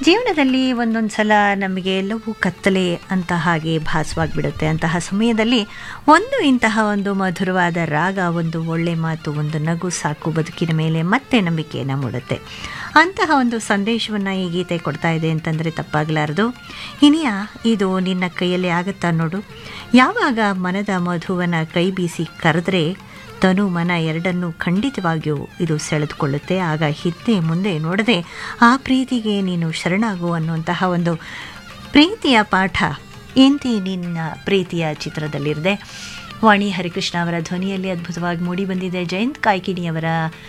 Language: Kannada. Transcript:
ಜೀವನದಲ್ಲಿ ಒಂದೊಂದು ಸಲ ನಮಗೆ ಎಲ್ಲವೂ ಕತ್ತಲೆ ಅಂತ ಹಾಗೆ ಭಾಸವಾಗಿಬಿಡುತ್ತೆ ಅಂತಹ ಸಮಯದಲ್ಲಿ ಒಂದು ಇಂತಹ ಒಂದು ಮಧುರವಾದ ರಾಗ ಒಂದು ಒಳ್ಳೆ ಮಾತು ಒಂದು ನಗು ಸಾಕು ಬದುಕಿನ ಮೇಲೆ ಮತ್ತೆ ನಂಬಿಕೆಯನ್ನು ಮೂಡುತ್ತೆ ಅಂತಹ ಒಂದು ಸಂದೇಶವನ್ನು ಈ ಗೀತೆ ಕೊಡ್ತಾ ಇದೆ ಅಂತಂದರೆ ತಪ್ಪಾಗಲಾರದು ಇನಿಯ ಇದು ನಿನ್ನ ಕೈಯಲ್ಲಿ ಆಗುತ್ತಾ ನೋಡು ಯಾವಾಗ ಮನದ ಮಧುವನ ಕೈ ಬೀಸಿ ಕರೆದ್ರೆ ತನು ಮನ ಎರಡನ್ನೂ ಖಂಡಿತವಾಗಿಯೂ ಇದು ಸೆಳೆದುಕೊಳ್ಳುತ್ತೆ ಆಗ ಹಿಂದೆ ಮುಂದೆ ನೋಡದೆ ಆ ಪ್ರೀತಿಗೆ ನೀನು ಶರಣಾಗು ಅನ್ನುವಂತಹ ಒಂದು ಪ್ರೀತಿಯ ಪಾಠ ಇಂತಿ ನಿನ್ನ ಪ್ರೀತಿಯ ಚಿತ್ರದಲ್ಲಿರಿದೆ ವಾಣಿ ಹರಿಕೃಷ್ಣ ಅವರ ಧ್ವನಿಯಲ್ಲಿ ಅದ್ಭುತವಾಗಿ ಮೂಡಿ ಬಂದಿದೆ ಜಯಂತ್ ಕಾಯ್ಕಿಣಿಯವರ